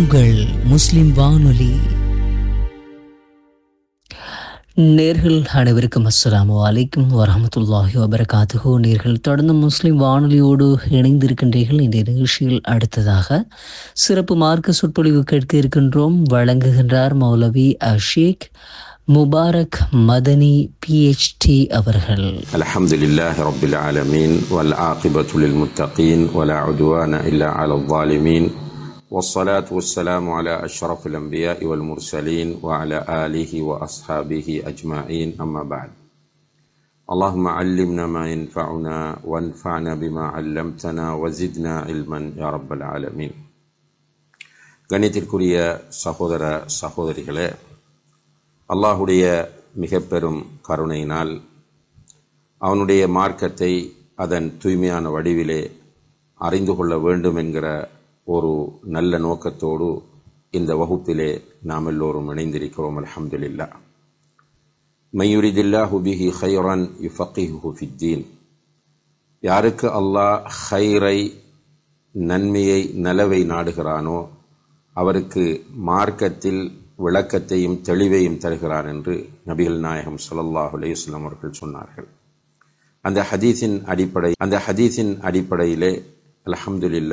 உங்கள் முஸ்லிம் வானொலி நேர்கள் அனைவருக்கும் அஸ்ஸலாமு அலைக்கும் வரஹமத்துல்லாஹி வபரகாத்துஹு நேர்கள் தொடர்ந்து முஸ்லிம் வானொலியோடு இணைந்திருக்கின்றீர்கள் இந்த நிகழ்ச்சியில் அடுத்ததாக சிறப்பு மார்க்க சொற்பொழிவு கேட்க இருக்கின்றோம் வழங்குகின்றார் மௌலவி அஷேக் முபாரக் மதனி பிஹெச்டி அவர்கள் الحمد لله رب العالمين والعاقبة للمتقين ولا عدوان إلا على الظالمين والصلاة والسلام على أشرف الأنبياء والمرسلين وعلى آله وأصحابه أجمعين أما بعد اللهم علمنا ما ينفعنا وانفعنا بما علمتنا وزدنا علما يا رب العالمين கணித்திற்குரிய சகோதர சகோதரிகளே அல்லாஹுடைய மிக பெரும் கருணையினால் அவனுடைய மார்க்கத்தை அதன் தூய்மையான வடிவிலே அறிந்து கொள்ள வேண்டும் என்கிற ஒரு நல்ல நோக்கத்தோடு இந்த வகுப்பிலே நாம் எல்லோரும் இணைந்திருக்கிறோம் அல்ஹம்துலில்லா மையுரிதில்லாஹு பிஹி ஹைரன் யுஃபக்கிஹு ஃபித்தீன் யாருக்கு அல்லாஹ் ஹைரை நன்மையை நலவை நாடுகிறானோ அவருக்கு மார்க்கத்தில் விளக்கத்தையும் தெளிவையும் தருகிறார் என்று நபிகள் நாயகம் ஸல்லல்லாஹு அலைஹி வஸல்லம் அவர்கள் சொன்னார்கள் அந்த ஹதீஸின் அடிப்படை அந்த ஹதீஸின் அடிப்படையிலே அல்ஹம்துலில்லா